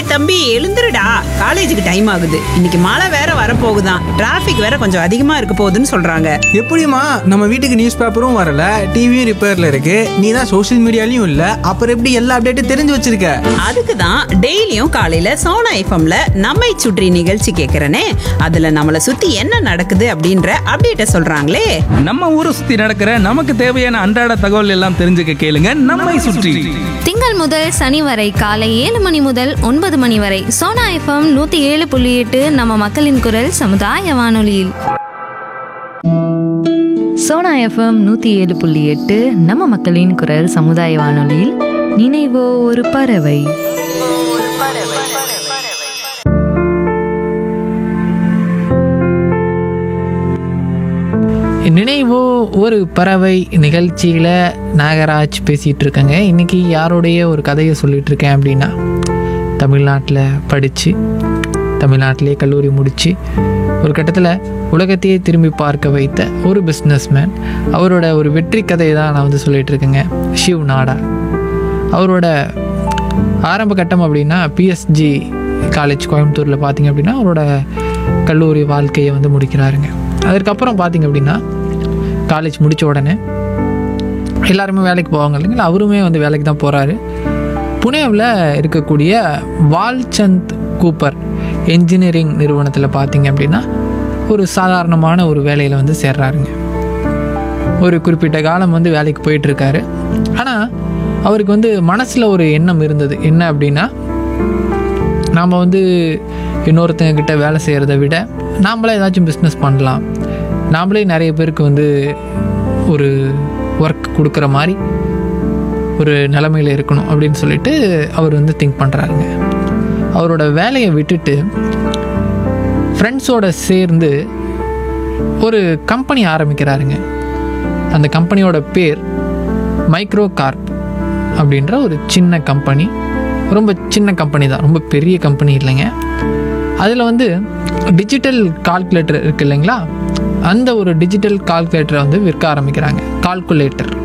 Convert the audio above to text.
டேய் தம்பி எழுந்துருடா காலேஜுக்கு டைம் ஆகுது இன்னைக்கு மழை வேற வரப்போகுதாம் டிராஃபிக் வேற கொஞ்சம் அதிகமா இருக்க போகுதுன்னு சொல்றாங்க எப்படிம்மா நம்ம வீட்டுக்கு நியூஸ் பேப்பரும் வரல டிவியும் ரிப்பேர்ல இருக்கு நீ தான் சோஷியல் மீடியாலையும் இல்ல அப்புறம் எப்படி எல்லா அப்டேட்டும் தெரிஞ்சு வச்சிருக்க அதுக்கு தான் டெய்லியும் காலையில சோனா எஃப்எம்ல நம்மை சுற்றி நிகழ்ச்சி கேட்கறனே அதுல நம்மளை சுத்தி என்ன நடக்குது அப்படின்ற அப்டேட்ட சொல்றாங்களே நம்ம ஊரை சுத்தி நடக்கிற நமக்கு தேவையான அன்றாட தகவல் எல்லாம் தெரிஞ்சுக்க கேளுங்க நம்மை சுற்றி திங்கள் முதல் சனி வரை காலை ஏழு மணி முதல் ஒன்பது மணி வரை சோனா எஃப்எம் நூத்தி ஏழு புள்ளி எட்டு நம்ம மக்களின் குரல் சமுதாய வானொலியில் சோனா எஃப்எம் நூற்றி ஏழு புள்ளி எட்டு நம்ம மக்களின் குரல் சமுதாய வானொலியில் நினைவோ ஒரு பறவை நினைவோ ஒரு பறவை நிகழ்ச்சியில் நாகராஜ் பேசிகிட்டு இருக்கேங்க இன்றைக்கி யாருடைய ஒரு கதையை சொல்லிட்டு இருக்கேன் அப்படின்னா தமிழ்நாட்டில் படித்து தமிழ்நாட்டிலே கல்லூரி முடித்து ஒரு கட்டத்தில் உலகத்தையே திரும்பி பார்க்க வைத்த ஒரு பிஸ்னஸ்மேன் அவரோட ஒரு வெற்றி கதையை தான் நான் வந்து சொல்லிட்டு இருக்கேங்க ஷிவ் நாடா அவரோட ஆரம்ப கட்டம் அப்படின்னா பிஎஸ்ஜி காலேஜ் கோயம்புத்தூரில் பார்த்தீங்க அப்படின்னா அவரோட கல்லூரி வாழ்க்கையை வந்து முடிக்கிறாருங்க அதற்கப்புறம் பார்த்தீங்க அப்படின்னா காலேஜ் முடித்த உடனே எல்லாருமே வேலைக்கு போவாங்க இல்லைங்களா அவருமே வந்து வேலைக்கு தான் போகிறாரு புனேவில் இருக்கக்கூடிய வால்சந்த் கூப்பர் என்ஜினியரிங் நிறுவனத்தில் பார்த்தீங்க அப்படின்னா ஒரு சாதாரணமான ஒரு வேலையில் வந்து சேர்றாருங்க ஒரு குறிப்பிட்ட காலம் வந்து வேலைக்கு போயிட்டுருக்காரு ஆனால் அவருக்கு வந்து மனசில் ஒரு எண்ணம் இருந்தது என்ன அப்படின்னா நாம் வந்து இன்னொருத்தங்க கிட்ட வேலை செய்கிறத விட நாமளே ஏதாச்சும் பிஸ்னஸ் பண்ணலாம் நாமளே நிறைய பேருக்கு வந்து ஒரு ஒர்க் கொடுக்குற மாதிரி ஒரு நிலமையில் இருக்கணும் அப்படின்னு சொல்லிட்டு அவர் வந்து திங்க் பண்ணுறாருங்க அவரோட வேலையை விட்டுட்டு ஃப்ரெண்ட்ஸோட சேர்ந்து ஒரு கம்பெனி ஆரம்பிக்கிறாருங்க அந்த கம்பெனியோட பேர் மைக்ரோ கார்ப் அப்படின்ற ஒரு சின்ன கம்பெனி ரொம்ப சின்ன கம்பெனி தான் ரொம்ப பெரிய கம்பெனி இல்லைங்க அதில் வந்து டிஜிட்டல் கால்குலேட்டர் இருக்கு இல்லைங்களா அந்த ஒரு டிஜிட்டல் கால்குலேட்டரை வந்து விற்க ஆரம்பிக்கிறாங்க கால்குலேட்டர்